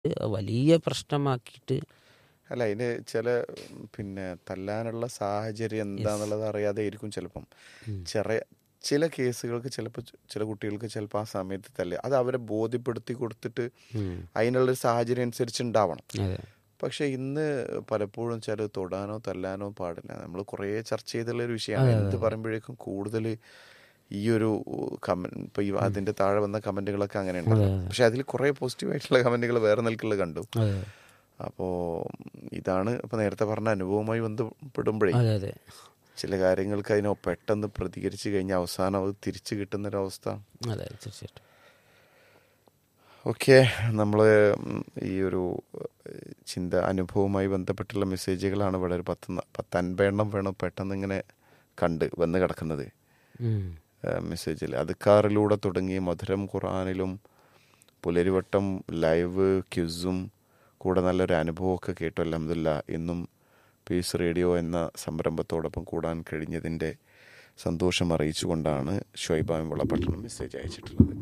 വലിയ പ്രശ്നമാക്കിയിട്ട് അല്ല അതിന് ചില ഉം, പിന്നെ തല്ലാനുള്ള സാഹചര്യം എന്താന്നുള്ളത് അറിയാതെ ആയിരിക്കും ചിലപ്പം ചെറിയ ചില കേസുകൾക്ക് ചിലപ്പോൾ ചില കുട്ടികൾക്ക് ചിലപ്പോൾ ആ സമയത്ത് തല്ല അത് അവരെ ബോധ്യപ്പെടുത്തി കൊടുത്തിട്ട് ഉം. അതിനുള്ളൊരു സാഹചര്യം അനുസരിച്ച് ഉണ്ടാവണം അതെ പക്ഷെ ഇന്ന് പലപ്പോഴും ചില തൊടാനോ തല്ലാനോ പാടില്ല നമ്മൾ കുറേ ചർച്ച ചെയ്തുള്ള ഒരു വിഷയമാണ് എന്ത് പറയുമ്പോഴേക്കും കൂടുതൽ ഈ ഒരു കമന്റ് ഇപ്പൊ ഈ അതിന്റെ താഴെ വന്ന കമന്റുകളൊക്കെ അങ്ങനെ ഉണ്ട് പക്ഷെ അതിൽ കുറെ പോസിറ്റീവ് ആയിട്ടുള്ള കമന്റുകൾ വേറെ നിൽക്കുള്ള കണ്ടു അതെ അപ്പോ ഇതാണ് ഇപ്പൊ നേരത്തെ പറഞ്ഞ അനുഭവവുമായി ബന്ധപ്പെടുമ്പോഴേ അതെ അതെ ചില കാര്യങ്ങൾക്ക് അതിനെ പെട്ടെന്ന് പ്രതികരിച്ചു കഴിഞ്ഞാൽ അവസാനം അത് തിരിച്ചു കിട്ടുന്നൊരവസ്ഥ അതെ തീർച്ചയായിട്ടും ഓക്കെ നമ്മൾ ഈ ഒരു ഏഹ്, ചിന്ത അനുഭവവുമായി ബന്ധപ്പെട്ടുള്ള മെസ്സേജുകളാണ് ഇവിടെ ഒരു പത്ത് ന- പത്ത് അൻപതെണ്ണം വേണം പെട്ടെന്ന് ഇങ്ങനെ കണ്ട് വന്ന് കിടക്കുന്നത് ഉം. മെസ്സേജിൽ അത് കാറിലൂടെ തുടങ്ങി മധുരം ഖുറാനിലും പുലരിവട്ടം ലൈവ് ക്യുസും കൂടെ നല്ലൊരു അനുഭവമൊക്കെ കേട്ടു അലഹമില്ല ഇന്നും പീസ് റേഡിയോ എന്ന സംരംഭത്തോടൊപ്പം കൂടാൻ കഴിഞ്ഞതിൻ്റെ സന്തോഷം അറിയിച്ചുകൊണ്ടാണ് ഷൊയ്ബാം വിളപട്ടണം മെസ്സേജ് അയച്ചിട്ടുള്ളത്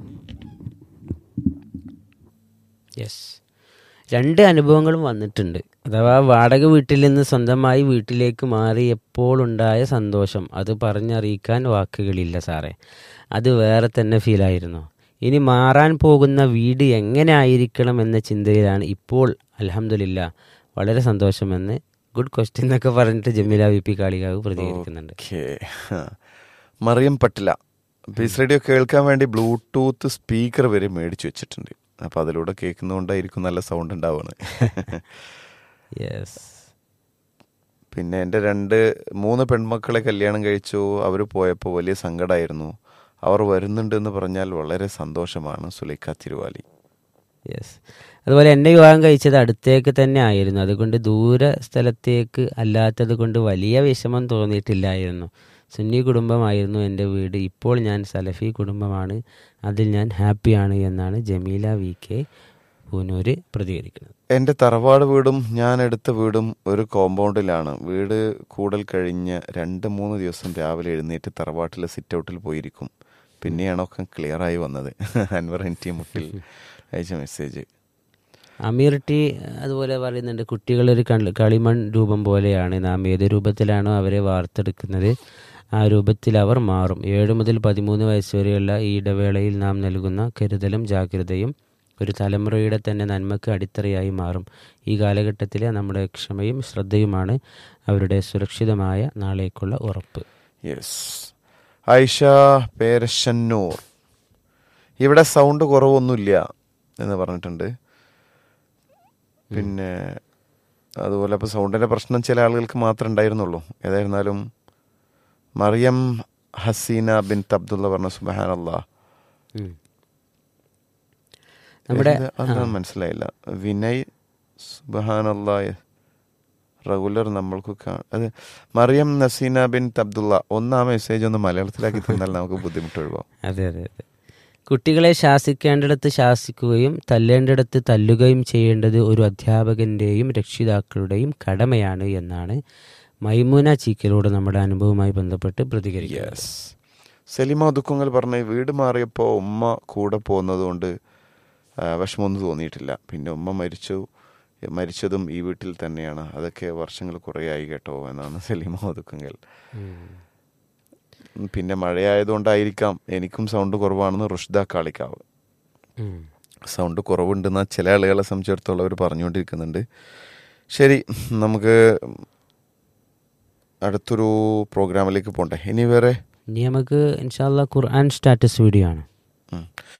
യെസ് രണ്ട് അനുഭവങ്ങളും വന്നിട്ടുണ്ട് അഥവാ വാടക വീട്ടിൽ നിന്ന് സ്വന്തമായി വീട്ടിലേക്ക് മാറി എപ്പോൾ ഉണ്ടായ സന്തോഷം അത് പറഞ്ഞറിയിക്കാൻ വാക്കുകളില്ല സാറേ അത് വേറെ തന്നെ ഫീലായിരുന്നു ഇനി മാറാൻ പോകുന്ന വീട് എങ്ങനെ ആയിരിക്കണം എന്ന ചിന്തയിലാണ് ഇപ്പോൾ അലഹമില്ല വളരെ സന്തോഷമെന്ന് ഗുഡ് ക്വസ്റ്റ്യൻ എന്നൊക്കെ പറഞ്ഞിട്ട് ജമീല വി പി കാളികാവ് പ്രതികരിക്കുന്നുണ്ട് okay Mariyam Pattila peace radio കേൾക്കാൻ വേണ്ടി ബ്ലൂടൂത്ത് സ്പീക്കർ വരെ മേടിച്ചു വെച്ചിട്ടുണ്ട് അപ്പോൾ അതിലൂടെ കേൾക്കുന്നതുകൊണ്ടായിരിക്കും നല്ല സൗണ്ട് ഉണ്ടാവുന്നത് യെസ് പിന്നെ എൻ്റെ രണ്ട് മൂന്ന് പെൺമക്കളെ കല്യാണം കഴിച്ചു അവർ പോയപ്പോൾ വലിയ സങ്കടമായിരുന്നു അവർ വരുന്നുണ്ട് എന്ന് പറഞ്ഞാൽ വളരെ സന്തോഷമാണ് സുലൈഖ തിരുവാലി യെസ് അതുപോലെ എന്നെ വിവാഹം കഴിച്ചത് അടുത്തേക്ക് തന്നെ ആയിരുന്നു അതുകൊണ്ട് ദൂര സ്ഥലത്തേക്ക് അല്ലാത്തത് കൊണ്ട് വലിയ വിഷമം തോന്നിയിട്ടില്ലായിരുന്നു സുന്നി കുടുംബമായിരുന്നു എൻ്റെ വീട് ഇപ്പോൾ ഞാൻ സലഫി കുടുംബമാണ് അതിൽ ഞാൻ ഹാപ്പിയാണ് എന്നാണ് ജമീല വി കെ പൂനൂര് പ്രതികരിക്കുന്നത് എൻ്റെ തറവാട് വീടും ഞാൻ എടുത്ത വീടും ഒരു കോമ്പൗണ്ടിലാണ് വീട് കൂടൽ കഴിഞ്ഞ് രണ്ട് മൂന്ന് ദിവസം രാവിലെ എഴുന്നേറ്റ് തറവാട്ടിലെ സിറ്റ് ഔട്ടിൽ പോയിരിക്കും പിന്നെയാണ് ഒക്കെ ക്ലിയർ ആയി വന്നത് അൻവർ എൻ ടി മുട്ടിൽ അയച്ച മെസ്സേജ് അമീർ ടി അതുപോലെ പറയുന്നുണ്ട് കുട്ടികളൊരു കളി- കളിമൺ രൂപം പോലെയാണ് നാം ഏത് രൂപത്തിലാണോ അവരെ വാർത്തെടുക്കുന്നത് ആ രൂപത്തിൽ അവർ മാറും ഏഴ് മുതൽ പതിമൂന്ന് വയസ്സ് വരെയുള്ള ഈ ഇടവേളയിൽ നാം നൽകുന്ന കരുതലും ജാഗ്രതയും ഒരു തലമുറയുടെ തന്നെ നന്മക്ക് അടിത്തറയായി മാറും ഈ കാലഘട്ടത്തിലെ നമ്മുടെ ക്ഷമയും ശ്രദ്ധയുമാണ് അവരുടെ സുരക്ഷിതമായ നാളേക്കുള്ള ഉറപ്പ് യെസ് ഐഷ പേരശന്നൂർ ഇവിടെ സൗണ്ട് കുറവൊന്നുമില്ല എന്ന് പറഞ്ഞിട്ടുണ്ട് പിന്നെ അതുപോലെ അപ്പോൾ സൗണ്ടിൻ്റെ പ്രശ്നം ചില ആളുകൾക്ക് മാത്രമേ ഉണ്ടായിരുന്നുള്ളൂ ഏതായിരുന്നാലും മറിയം ഹസീന ബിൻ അബ്ദുള്ള പറഞ്ഞ സുബഹാനല്ലാ ഉം. നമ്മുടെ അതൊന്നും മനസ്സിലായില്ല വിനയ് സുബഹാനല്ലാ റെഗുലർ നമ്മൾക്ക് കാ- അത് മറിയം നസീന ബിൻ അബ്ദുള്ള ഒന്നാം മെസ്സേജ് ഒന്ന് മലയാളത്തിലാക്കി തന്നാൽ നമുക്ക് ബുദ്ധിമുട്ട് ഒഴിവാകും അതെ അതെ അതെ കുട്ടികളെ ശാസിക്കേണ്ടിടത്ത് ശാസിക്കുകയും തല്ലേണ്ടിടത്ത് തല്ലുകയും ചെയ്യേണ്ടത് ഒരു അധ്യാപകന്റെയും രക്ഷിതാക്കളുടെയും കടമയാണ് എന്നാണ് മൈമൂന ചീക്കലോട് നമ്മുടെ അനുഭവവുമായി ബന്ധപ്പെട്ട് പ്രതികരിക്കുന്നത് യെസ് സലിമ ദുഃഖങ്ങൾ പറഞ്ഞ വീട് മാറിയപ്പോൾ ഉമ്മ കൂടെ പോകുന്നത് കൊണ്ട് ആ, വിഷമമൊന്നും തോന്നിയിട്ടില്ല പിന്നെ ഉമ്മ മരിച്ചു മരിച്ചതും ഈ വീട്ടിൽ തന്നെയാണ് അതൊക്കെ വർഷങ്ങൾ കുറേ ആയി കേട്ടോ എന്നാണ് സലിമ ദുഃഖങ്ങൾ ഉം. പിന്നെ മഴയായതുകൊണ്ടായിരിക്കാം എനിക്കും സൗണ്ട് കുറവാണെന്ന് റുഷ്ദ കാളിക്കാവ് ഉം. സൗണ്ട് കുറവുണ്ടെന്ന് ചില ആളുകളെ സംബന്ധിച്ചിടത്തോളം അവർ പറഞ്ഞുകൊണ്ടിരിക്കുന്നുണ്ട് ശരി നമുക്ക് അടുത്തൊരു പ്രോഗ്രാമിലേക്ക് പോണ്ടേ ഇനി വേറെ ഇനി നമുക്ക് ഇൻഷാല്ല ഖുർആൻ സ്റ്റാറ്റസ് വീഡിയോ ആണ് ഉം.